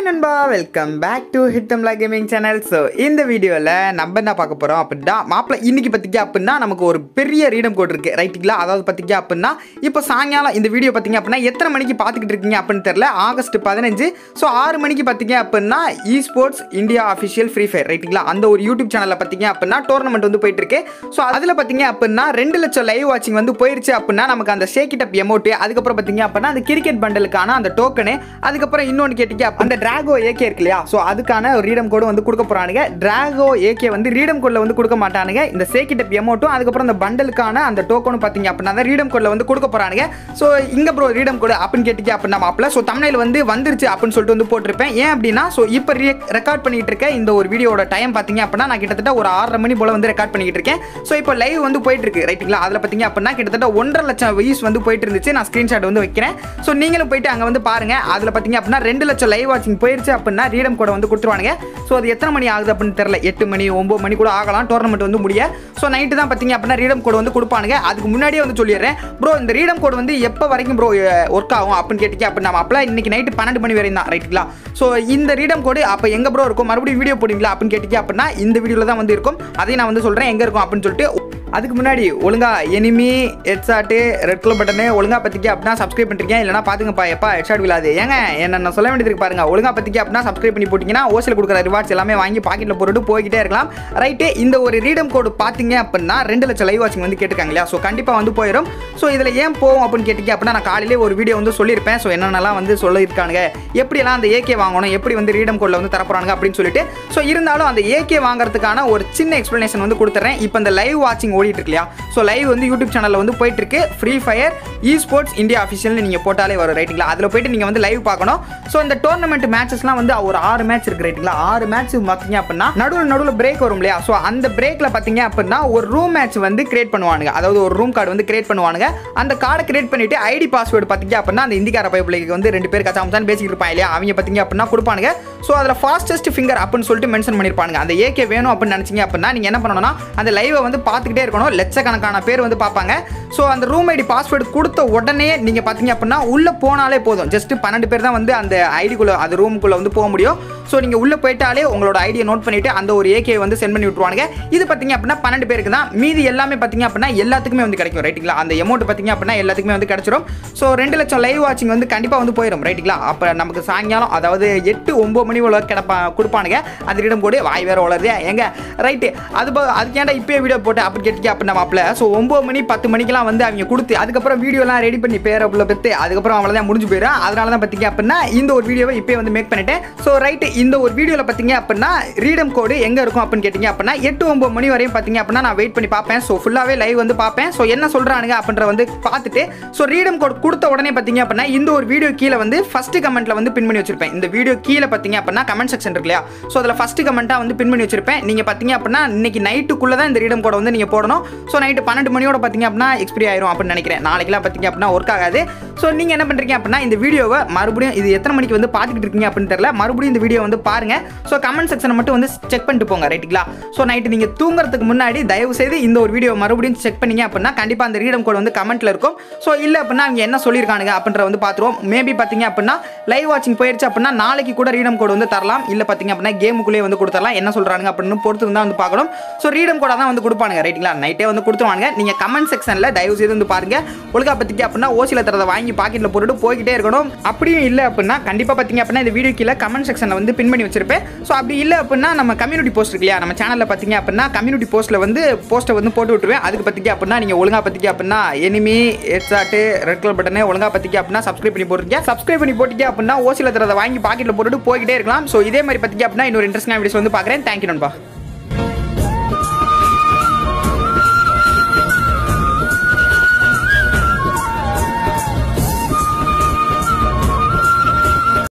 hi நண்பா welcome back to ஹித்தம்லா gaming channel so இந்த வீடியோவில் நம்ம என்ன பார்க்க போகிறோம் அப்படின்னா மாப்பிள்ள இன்னைக்கு பார்த்திங்க அப்படின்னா நமக்கு ஒரு பெரிய ரீடம் கோட் இருக்குது ரைட்டுங்களா அதாவது பார்த்திங்க அப்படின்னா இப்போ சாயங்காலம் இந்த வீடியோ பார்த்திங்க அப்படின்னா எத்தனை மணிக்கு பார்த்துக்கிட்டு இருக்கீங்க அப்படின்னு தெரில ஆகஸ்ட் பதினஞ்சு ஸோ ஆறு மணிக்கு பார்த்திங்க அப்படின்னா esports India official free fire ரைட்டுங்களா அந்த ஒரு யூடியூப் சேனலில் பார்த்திங்க அப்படின்னா டோர்னமெண்ட் வந்து போயிட்டு இருக்கு ஸோ அதில் பார்த்திங்க அப்படின்னா ரெண்டு லட்சம் லைவ் வாட்சிங் வந்து போயிருச்சு அப்படின்னா நமக்கு அந்த ஷேக்கிட்டப் எமௌண்ட் அதுக்கப்புறம் பார்த்திங்க அப்படின்னா அந்த கிரிக்கெட் பண்டலுக்கான அந்த டோக்கனு அதுக்கப்புறம் இன்னொன்று கேட்டிங்க அந்த டிராகோ ஏகே இருக்கு இல்லையா ஸோ அதுக்கான ஒரு ரீடம் கோடு வந்து கொடுக்க போகிறானுங்க டிராகோ ஏகே வந்து ரீடம் கோடில் வந்து கொடுக்க மாட்டானுங்க இந்த சேக்கிட்டப் எமௌண்ட்டும் அதுக்கப்புறம் இந்த பண்டலுக்கான அந்த டோக்கனும் பார்த்தீங்க அப்படின்னா தான் ரீடம் கோடில் வந்து கொடுக்க போகிறானுங்க ஸோ இங்கே ப்ரோ ரீடம் கோடு அப்படின்னு கேட்டிங்க அப்படின்னா மாப்பிள்ள ஸோ தமிழில் வந்து வந்துருச்சு அப்படின்னு சொல்லிட்டு வந்து போட்டிருப்பேன் ஏன் அப்படின்னா ஸோ இப்போ ரெக்கார்ட் பண்ணிட்டு இருக்க இந்த ஒரு வீடியோட டைம் பார்த்தீங்க அப்படின்னா நான் கிட்டத்தட்ட ஒரு ஆறரை மணி போல் வந்து ரெக்கார்ட் பண்ணிக்கிட்டு இருக்கேன் ஸோ இப்போ லைவ் வந்து போயிட்டு இருக்கு ரைட்டுங்களா அதில் பார்த்தீங்க அப்படின்னா கிட்டத்தட்ட ஒன்றரை லட்சம் வியூஸ் வந்து போயிட்டு இருந்துச்சு நான் ஸ்க்ரீன்ஷாட் வந்து வைக்கிறேன் ஸோ நீங்களும் போயிட்டு அங்கே வந்து பாருங்க அதில் பார்த்தீங்க அப்படின்னா ரெண்டு லட்சம் லைவ் வாட்சிங் போயிருச்சு அப்படின்னா ரீடம் கூட வந்து கொடுத்துருவானுங்க ஸோ அது எத்தனை மணி ஆகுது அப்படின்னு தெரியல எட்டு மணி ஒம்பது மணி கூட ஆகலாம் டோர்னமெண்ட் வந்து முடிய ஸோ நைட்டு தான் பார்த்தீங்க அப்படின்னா ரீடம் கோடு வந்து கொடுப்பானுங்க அதுக்கு முன்னாடியே வந்து சொல்லிடுறேன் ப்ரோ இந்த ரீடம் கோடு வந்து எப்போ வரைக்கும் ப்ரோ ஒர்க் ஆகும் அப்படின்னு கேட்டிங்க அப்படி நம்ம அப்பலாம் இன்னைக்கு நைட்டு பன்னெண்டு மணி வரையும் தான் ரைட்டுங்களா ஸோ இந்த ரீடம் கோடு அப்போ எங்கே ப்ரோ இருக்கும் மறுபடியும் வீடியோ போடுவீங்களா அப்படின்னு கேட்டிங்க அப்படின்னா இந்த வீடியோவில் தான் வந்து இருக்கும் அதையும் நான் வந்து சொல்கிறேன் எங்கே இருக்கும் அப்படின்னு சொல்லிட்டு அதுக்கு முன்னாடி ஒழுங்கா enemy headshot red colour button ஒழுங்கா பத்திக்க அப்படின்னா சப்ஸ்கிரைப் பண்ணிருக்கேன் இல்லைனா பாத்துங்கப்பா எப்பா ஹெட்ஷாட் விழாது ஏங்க என்ன நான் சொல்ல வேண்டியது இருக்கு பாருங்க ஒழுங்கா பத்திக்க அப்படின்னா சப்ஸ்கிரைப் பண்ணி போட்டிங்கன்னா ஓசியில் கொடுக்குற ரிவார்ட்ஸ் எல்லாமே வாங்கி பாக்கெட்டில் போட்டுட்டு போய்கிட்டே இருக்கலாம் ரைட்டு இந்த ஒரு ரீடம் கோடு பார்த்தீங்க அப்படின்னா ரெண்டு லட்சம் லைவ் வாட்சிங் வந்து கேட்டுருக்காங்க இல்லையா ஸோ கண்டிப்பாக வந்து போயிடும் ஸோ இதில் ஏன் போகும் அப்படின்னு கேட்டிங்க அப்படின்னா நான் காலையிலே ஒரு வீடியோ வந்து சொல்லியிருப்பேன் ஸோ என்னென்னலாம் வந்து சொல்லியிருக்கானுங்க எப்படியெல்லாம் அந்த ஏகே வாங்கணும் எப்படி வந்து ரீடம் கோடில் வந்து தரப்போறாங்க அப்படின்னு சொல்லிட்டு ஸோ இருந்தாலும் அந்த ஏகே வாங்குறதுக்கான ஒரு சின்ன எக்ஸ்ப்ளனேஷன் வந்து கொடுத்துறேன் இப்போ இந்த லைவ் வாட்சிங் ஓடிட்டு இருக்கு இல்லையா ஸோ லைவ் வந்து யூடியூப் சேனலில் வந்து போயிட்டு இருக்கு free fire esports India அஃபிஷியல்னு நீங்கள் போட்டாலே வரும் ரைட்டுங்களா அதில் போயிட்டு நீங்கள் வந்து லைவ் பார்க்கணும் ஸோ இந்த டோர்னமெண்ட் மேட்சஸ்லாம் வந்து ஒரு ஆறு மேட்ச் இருக்கு ரைட்டுங்களா ஆறு மேட்ச் பார்த்தீங்க அப்படின்னா நடுவில் நடுவில் பிரேக் வரும் இல்லையா ஸோ அந்த பிரேக்கில் பார்த்தீங்க அப்படின்னா ஒரு ரூம் மேட்ச் வந்து கிரியேட் பண்ணுவானுங்க அதாவது ஒரு ரூம் கார்டு வந்து கிரியேட் பண்ணுவானுங்க அந்த கார்டை கிரியேட் பண்ணிட்டு ஐடி பாஸ்வேர்டு பார்த்தீங்க அப்படின்னா அந்த இந்திக்கார பைப்பிள்ளைக்கு வந்து ரெண்டு பேர் கச்சாமச்சான் பேசிக்கிட்டு இருப்பாங்க இல்லையா அவங்க பார்த்தீங்க அப்படின்னா கொடுப்பானுங்க ஸோ அதில் ஃபாஸ்டஸ்ட் ஃபிங்கர் அப்படின்னு சொல்லிட்டு மென்ஷன் பண்ணியிருப்பாங்க அந்த ஏகே வேணும் அப்படின்னு நினச்சிங்க அப்படின்னா நீங்கள் என்ன பண்ணணும்னா அந்த லைவை வந்து பார்த்துக்கிட்டே இருக்கணும் லட்சக்கணக்கான பேர் வந்து பார்ப்பாங்க ஸோ அந்த ரூம் ஐடி பாஸ்வேர்டு கொடுத்த உடனே நீங்கள் பார்த்தீங்க அப்படின்னா உள்ளே போனாலே போதும் ஜஸ்ட் பன்னெண்டு பேர் தான் வந்து அந்த ஐடிக்குள்ளே அந்த ரூமுக்குள்ளே வந்து போக முடியும் ஸோ நீங்கள் உள்ளே போயிட்டாலே உங்களோட ஐடியை நோட் பண்ணிவிட்டு அந்த ஒரு ஏகே வந்து சென்ட் பண்ணி விட்ருவாங்க இது பார்த்தீங்க அப்படின்னா பன்னெண்டு பேருக்கு தான் மீதி எல்லாமே பார்த்தீங்க அப்படின்னா எல்லாத்துக்குமே வந்து கிடைக்கும் ரைட்டுங்களா அந்த அமௌண்ட் பார்த்தீங்க அப்படின்னா எல்லாத்துக்குமே வந்து கிடைச்சிரும் ஸோ ரெண்டு லட்சம் லைவ் வாட்சிங் வந்து கண்டிப்பாக வந்து போயிடும் ரைட்டுங்களா அப்போ நமக்கு சாயங்காலம் அதாவது எட்டு ஒம்பது மணி உள்ள கிடப்பா கொடுப்பானுங்க அது இடம் போடு வாய் வேற வளருது எங்க ரைட்டு அது போ- அதுக்கு ஏன்டா இப்போயே வீடியோ போட்டு அப்படி கேட்டிங்க அப்படின்னா மாப்பிள்ள ஸோ ஒம்பது மணி பத்து மணிக்கெல்லாம் வந்து அவங்க கொடுத்து அதுக்கப்புறம் வீடியோலாம் ரெடி பண்ணி பேர புள்ள பெற்று அதுக்கப்புறம் அவ்வளோதான் முடிஞ்சு போயிடும் அதனால தான் பார்த்தீங்க அப்படின்னா இந்த ஒரு வீடியோவை இப்போயே வந்து மேக் பண்ணிட்டேன் ஸோ ரைட்டு இந்த ஒரு வீடியோவில் பார்த்தீங்க அப்படின்னா ரீடம் கோடு எங்கே இருக்கும் அப்படின்னு கேட்டிங்க அப்படின்னா எட்டு ஒம்பது மணி வரையும் பார்த்தீங்க அப்படின்னா நான் வெயிட் பண்ணி பார்ப்பேன் ஸோ ஃபுல்லாகவே லைவ் வந்து பார்ப்பேன் ஸோ என்ன சொல்கிறானுங்க அப்படின்ற வந்து பார்த்துட்டு ஸோ ரீடம் கோட் கொடுத்த உடனே பார்த்தீங்க அப்படின்னா இந்த ஒரு வீடியோ கீழே வந்து ஃபர்ஸ்ட் கமெண்ட்ல வந்து பின் பண்ணி வச்சிருப்பேன் இந்த வீடியோ கீழே பார்த்தீங்க அப்படின்னா கமெண்ட் செக்ஷன் இருக்கு இல்லையா ஸோ அதில் ஃபர்ஸ்ட் கமெண்ட்டாக வந்து பின் பண்ணி வச்சிருப்பேன் நீங்கள் பார்த்தீங்க அப்படின்னா இன்னைக்கு நைட்டுக்குள்ளே தான் இந்த ரீடம் கோடை வந்து நீங்கள் போடணும் ஸோ நைட்டு பன்னெண்டு மணியோட பார்த்தீங்க அப்படின்னா எக்ஸ்பிரி ஆயிரும் அப்படின்னு நினைக்கிறேன் நாளைக்கெல்லாம் பார்த்தீங்க அப்படின்னா ஒர்க் ஆகாது ஸோ நீங்கள் என்ன பண்ணுறீங்க அப்படின்னா இந்த வீடியோவை மறுபடியும் இது எத்தனை மணிக்கு வந்து பார்த்துக்கிட்டு இருக்கீங்க அப்படின்னு தெரியல மறுபடியும் இந்த வீடியோ வந்து பாருங்க ஸோ கமெண்ட் செக்ஷனை மட்டும் வந்து செக் பண்ணிட்டு போங்க ரைட்டுங்களா ஸோ நைட்டு நீங்கள் தூங்குறதுக்கு முன்னாடி தயவு செய்து இந்த ஒரு வீடியோ மறுபடியும் செக் பண்ணீங்க அப்படின்னா கண்டிப்பாக அந்த ரீடம் கோட் வந்து கமெண்ட்ல இருக்கும் ஸோ இல்லை அப்படின்னா அவங்க என்ன சொல்லியிருக்கானுங்க அப்படின்ற வந்து பார்த்துருவோம் மேபி பார்த்தீங்க அப்படின்னா லைவ் வாட்சிங் போயிடுச்சு அப்படின்னா நாளைக்கு கூட ரீடம் கோட் வந்து தரலாம் இல்லை பார்த்தீங்க அப்படின்னா கேமுக்குள்ளேயே வந்து கொடுத்துடலாம் என்ன சொல்கிறாங்க அப்படின்னு பொறுத்து தான் வந்து பார்க்கணும் ஸோ ரீடம் கோட தான் வந்து கொடுப்பானுங்க ரைட்டுங்களா நைட்டே வந்து கொடுத்துருவாங்க நீங்கள் கமெண்ட் செக்ஷனில் தயவு செய்து வந்து பாருங்க ஒழுங்கா பற்றிக்கு அப்படின்னா ஓசியில் தரதை வாங்கி பாக்கெட்டில் போட்டுட்டு போய்கிட்டே இருக்கணும் அப்படியும் இல்லை அப்படின்னா கண்டிப்பாக பார்த்தீங்க அப்படின்னா இந்த வீடியோ கீழே கமெண்ட் செக்ஷனில் வந்து பின் பண்ணி வச்சிருப்பேன் ஸோ அப்படி இல்லை அப்படின்னா நம்ம கம்யூனிட்டி போஸ்ட் இருக்கு இல்லையா நம்ம சேனலில் பார்த்தீங்க அப்படின்னா கம்யூனிட்டி போஸ்ட்டில் வந்து போஸ்ட்டை வந்து போட்டு விட்டுருவேன் அதுக்கு பற்றிக்க அப்படின்னா நீங்கள் ஒழுங்கா பற்றிக்க அப்படின்னா எனிமி ஹெட்ஷாட்டு ரெட் கலர் பட்டனே ஒழுங்கா பற்றிக்க அப்படின்னா சப்ஸ்கிரைப் பண்ணி போட்டுருக்கீங்க சப்ஸ்கிரைப் பண்ணி போட்டுக்க அப்படின்னா ஓசியில் தரதை வாங்கி பாக்கெட்டில் போட்டுட்டு போய்கிட்டே இருக்கலாம் ஸோ இதே மாதிரி பற்றிக்க அப்படின்னா இன்னொரு இன்ட்ரெஸ்டிங் வீடியோஸ் வந்து பார்க்குறேன் தேங்க்யூ நண்பா